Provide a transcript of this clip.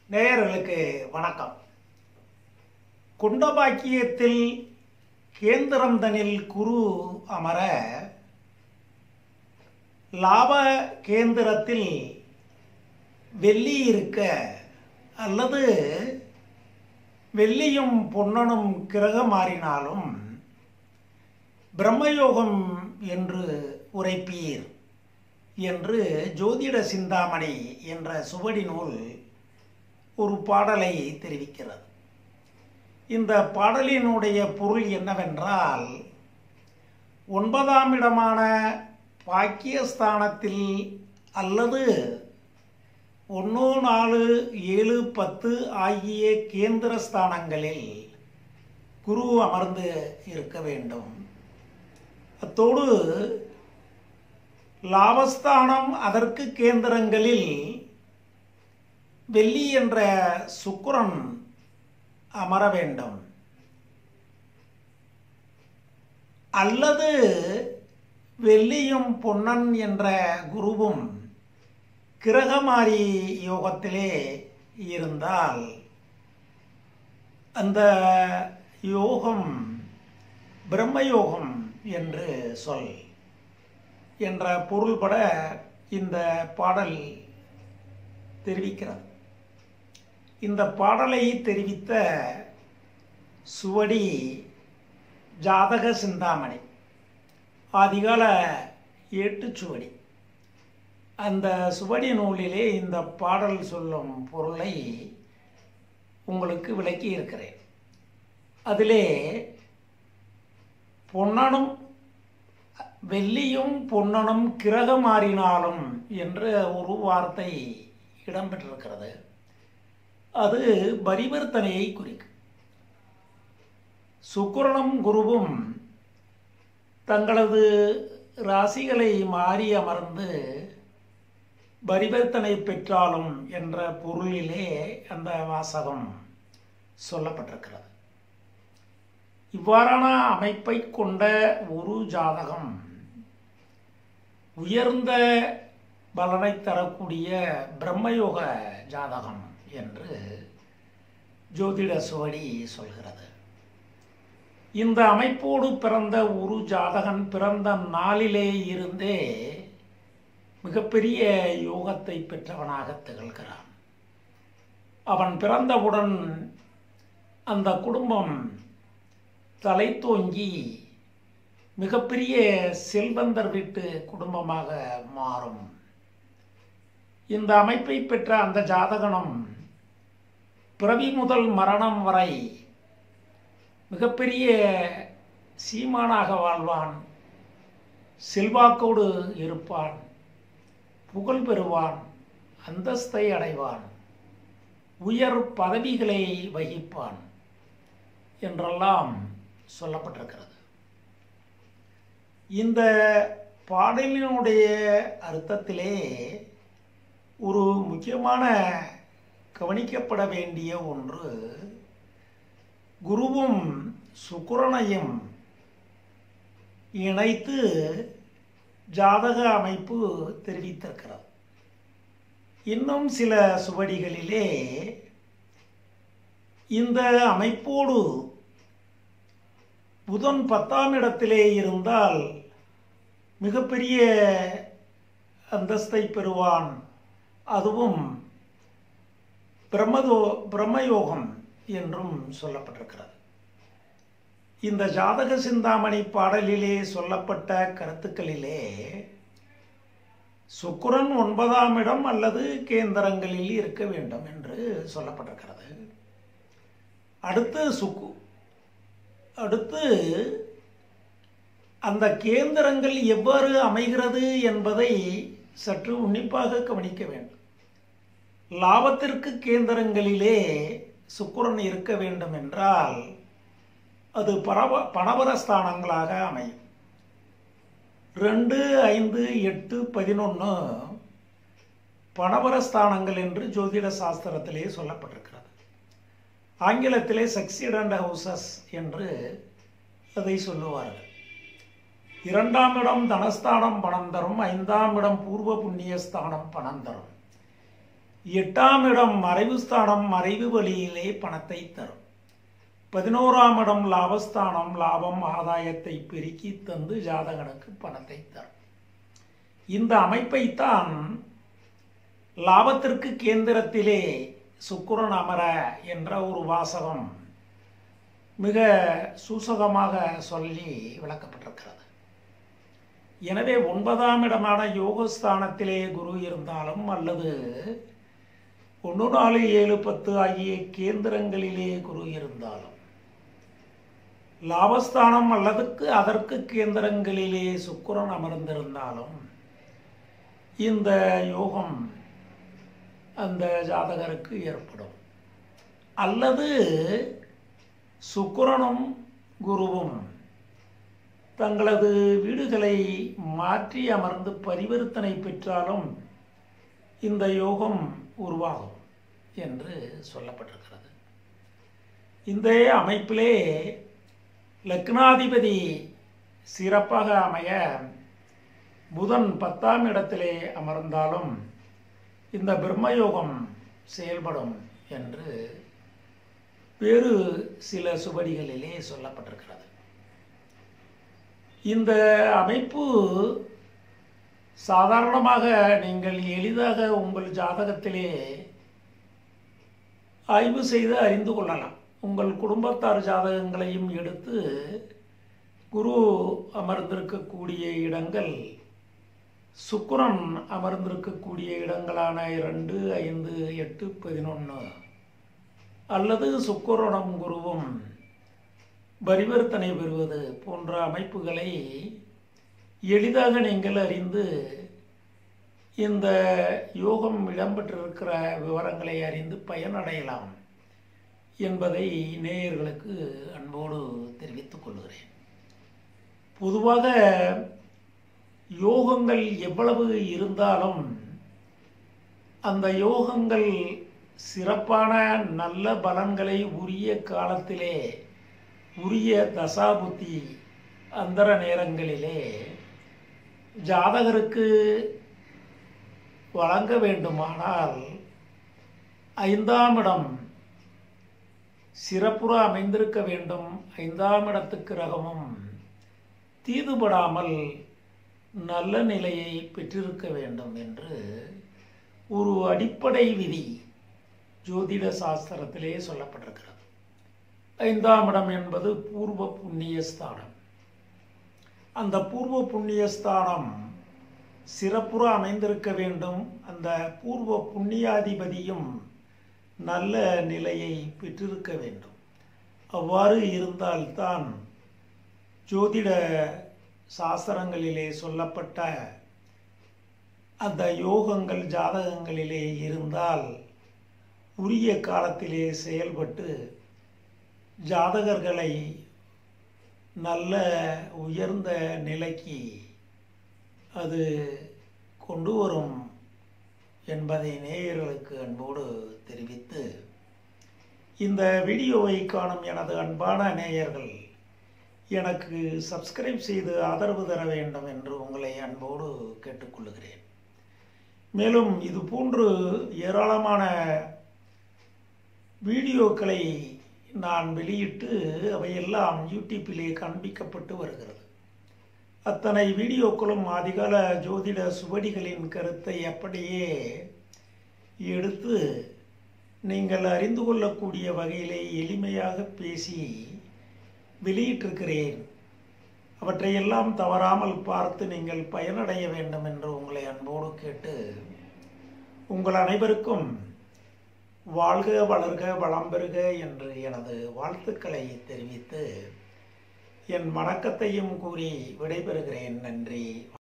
நேயர்களுக்கு வணக்கம் குண்டபாக்கியத்தில் கேந்திரம் தனில் குரு அமர லாப கேந்திரத்தில் வெள்ளி இருக்க அல்லது வெள்ளியும் பொன்னனும் கிரகம் மாறினாலும் பிரம்மயோகம் என்று உரைப்பீர் என்று ஜோதிட சிந்தாமணி என்ற சுவடி நூல் ஒரு பாடலை தெரிவிக்கிறது இந்த பாடலினுடைய பொருள் என்னவென்றால் ஒன்பதாம் இடமான பாக்கியஸ்தானத்தில் அல்லது ஒன்று நாலு ஏழு பத்து ஆகிய கேந்திர ஸ்தானங்களில் குரு அமர்ந்து இருக்க வேண்டும் அத்தோடு லாபஸ்தானம் அதற்கு கேந்திரங்களில் வெள்ளி என்ற சுக்கிரன் அமர வேண்டும் அல்லது வெள்ளியும் பொன்னன் என்ற குருவும் கிரகமாரி யோகத்திலே இருந்தால் அந்த யோகம் பிரம்மயோகம் என்று சொல் என்ற பொருள்பட இந்த பாடல் தெரிவிக்கிறது இந்த பாடலை தெரிவித்த சுவடி ஜாதக சிந்தாமணி ஆதிகால ஏட்டுச்சுவடி அந்த சுவடி நூலிலே இந்த பாடல் சொல்லும் பொருளை உங்களுக்கு விளக்கி இருக்கிறேன் அதிலே பொன்னனும் வெள்ளியும் பொன்னனும் கிரகம் மாறினாலும் என்ற ஒரு வார்த்தை இடம்பெற்றிருக்கிறது அது பரிவர்த்தனையை குறிக்கும் சுக்கிரனும் குருவும் தங்களது ராசிகளை மாறி அமர்ந்து பரிவர்த்தனை பெற்றாலும் என்ற பொருளிலே அந்த வாசகம் சொல்லப்பட்டிருக்கிறது இவ்வாறான அமைப்பை கொண்ட ஒரு ஜாதகம் உயர்ந்த பலனை தரக்கூடிய பிரம்மயோக ஜாதகம் என்று ஜோதிட சுவடி சொல்கிறது இந்த அமைப்போடு பிறந்த ஒரு ஜாதகன் பிறந்த நாளிலே இருந்தே மிகப்பெரிய யோகத்தை பெற்றவனாக திகழ்கிறான் அவன் பிறந்தவுடன் அந்த குடும்பம் தலை தோங்கி மிகப்பெரிய செல்வந்தர் வீட்டு குடும்பமாக மாறும் இந்த அமைப்பை பெற்ற அந்த ஜாதகனும் பிறவி முதல் மரணம் வரை மிகப்பெரிய சீமானாக வாழ்வான் செல்வாக்கோடு இருப்பான் புகழ் பெறுவான் அந்தஸ்தை அடைவான் உயர் பதவிகளை வகிப்பான் என்றெல்லாம் சொல்லப்பட்டிருக்கிறது இந்த பாடலினுடைய அர்த்தத்திலே ஒரு முக்கியமான கவனிக்கப்பட வேண்டிய ஒன்று குருவும் சுக்கிரனையும் இணைத்து ஜாதக அமைப்பு தெரிவித்திருக்கிறது இன்னும் சில சுவடிகளிலே இந்த அமைப்போடு புதன் பத்தாம் இடத்திலே இருந்தால் மிகப்பெரிய அந்தஸ்தை பெறுவான் அதுவும் பிரம்மதோ பிரம்மயோகம் என்றும் சொல்லப்பட்டிருக்கிறது இந்த ஜாதக சிந்தாமணி பாடலிலே சொல்லப்பட்ட கருத்துக்களிலே சுக்குரன் ஒன்பதாம் இடம் அல்லது கேந்திரங்களில் இருக்க வேண்டும் என்று சொல்லப்பட்டிருக்கிறது அடுத்து சுக்கு அடுத்து அந்த கேந்திரங்கள் எவ்வாறு அமைகிறது என்பதை சற்று உன்னிப்பாக கவனிக்க வேண்டும் லாபத்திற்கு கேந்திரங்களிலே சுக்குரன் இருக்க வேண்டும் என்றால் அது பரவ பணவரஸ்தானங்களாக அமையும் ரெண்டு ஐந்து எட்டு பதினொன்று பணவரஸ்தானங்கள் என்று ஜோதிட சாஸ்திரத்திலே சொல்லப்பட்டிருக்கிறது ஆங்கிலத்திலே சக்சிடண்ட் ஹவுசஸ் என்று அதை சொல்லுவார்கள் இரண்டாம் இடம் தனஸ்தானம் பணம் தரும் ஐந்தாம் இடம் பூர்வ புண்ணிய ஸ்தானம் பணம் தரும் எட்டாம் இடம் மறைவு ஸ்தானம் மறைவு வழியிலே பணத்தை தரும் பதினோராம் இடம் லாபஸ்தானம் லாபம் ஆதாயத்தை பெருக்கி தந்து ஜாதகனுக்கு பணத்தை தரும் இந்த அமைப்பைத்தான் லாபத்திற்கு கேந்திரத்திலே சுக்கிரன் அமர என்ற ஒரு வாசகம் மிக சூசகமாக சொல்லி விளக்கப்பட்டிருக்கிறது எனவே ஒன்பதாம் இடமான யோகஸ்தானத்திலே குரு இருந்தாலும் அல்லது ஒன்று நாலு ஏழு பத்து ஆகிய கேந்திரங்களிலே குரு இருந்தாலும் லாபஸ்தானம் அல்லதுக்கு அதற்கு கேந்திரங்களிலே சுக்கிரன் அமர்ந்திருந்தாலும் இந்த யோகம் அந்த ஜாதகருக்கு ஏற்படும் அல்லது சுக்கிரனும் குருவும் தங்களது வீடுகளை மாற்றி அமர்ந்து பரிவர்த்தனை பெற்றாலும் இந்த யோகம் உருவாகும் என்று சொல்லப்பட்டிருக்கிறது இந்த அமைப்பிலே லக்னாதிபதி சிறப்பாக அமைய புதன் பத்தாம் இடத்திலே அமர்ந்தாலும் இந்த பிரம்மயோகம் செயல்படும் என்று வேறு சில சுவடிகளிலே சொல்லப்பட்டிருக்கிறது இந்த அமைப்பு சாதாரணமாக நீங்கள் எளிதாக உங்கள் ஜாதகத்திலே ஆய்வு செய்து அறிந்து கொள்ளலாம் உங்கள் குடும்பத்தார் ஜாதகங்களையும் எடுத்து குரு அமர்ந்திருக்கக்கூடிய இடங்கள் சுக்கிரன் அமர்ந்திருக்கக்கூடிய இடங்களான இரண்டு ஐந்து எட்டு பதினொன்று அல்லது சுக்கிரனும் குருவும் பரிவர்த்தனை பெறுவது போன்ற அமைப்புகளை எளிதாக நீங்கள் அறிந்து இந்த யோகம் இடம்பெற்றிருக்கிற விவரங்களை அறிந்து பயனடையலாம் என்பதை நேயர்களுக்கு அன்போடு தெரிவித்துக் கொள்கிறேன் பொதுவாக யோகங்கள் எவ்வளவு இருந்தாலும் அந்த யோகங்கள் சிறப்பான நல்ல பலன்களை உரிய காலத்திலே உரிய தசாபுத்தி அந்தர நேரங்களிலே ஜாதகருக்கு வழங்க வேண்டுமானால் ஐந்தாம் இடம் சிறப்புற அமைந்திருக்க வேண்டும் ஐந்தாம் இடத்துக்கு ரகமும் தீதுபடாமல் நல்ல நிலையை பெற்றிருக்க வேண்டும் என்று ஒரு அடிப்படை விதி ஜோதிட சாஸ்திரத்திலே சொல்லப்பட்டிருக்கிறது ஐந்தாம் இடம் என்பது பூர்வ புண்ணிய ஸ்தானம் அந்த பூர்வ புண்ணிய ஸ்தானம் சிறப்புற அமைந்திருக்க வேண்டும் அந்த பூர்வ புண்ணியாதிபதியும் நல்ல நிலையை பெற்றிருக்க வேண்டும் அவ்வாறு இருந்தால்தான் ஜோதிட சாஸ்திரங்களிலே சொல்லப்பட்ட அந்த யோகங்கள் ஜாதகங்களிலே இருந்தால் உரிய காலத்திலே செயல்பட்டு ஜாதகர்களை நல்ல உயர்ந்த நிலைக்கு அது கொண்டு வரும் என்பதை நேயர்களுக்கு அன்போடு தெரிவித்து இந்த வீடியோவை காணும் எனது அன்பான நேயர்கள் எனக்கு சப்ஸ்கிரைப் செய்து ஆதரவு தர வேண்டும் என்று உங்களை அன்போடு கேட்டுக்கொள்கிறேன் மேலும் இது போன்று ஏராளமான வீடியோக்களை நான் வெளியிட்டு அவையெல்லாம் யூடியூப்பிலே காண்பிக்கப்பட்டு வருகிறது அத்தனை வீடியோக்களும் ஆதிகால ஜோதிட சுவடிகளின் கருத்தை அப்படியே எடுத்து நீங்கள் அறிந்து கொள்ளக்கூடிய வகையிலே எளிமையாக பேசி வெளியிட்டிருக்கிறேன் அவற்றையெல்லாம் தவறாமல் பார்த்து நீங்கள் பயனடைய வேண்டும் என்று உங்களை அன்போடு கேட்டு உங்கள் அனைவருக்கும் வாழ்க வளர்க வளம் பெறுக என்று எனது வாழ்த்துக்களை தெரிவித்து என் வணக்கத்தையும் கூறி விடைபெறுகிறேன் நன்றி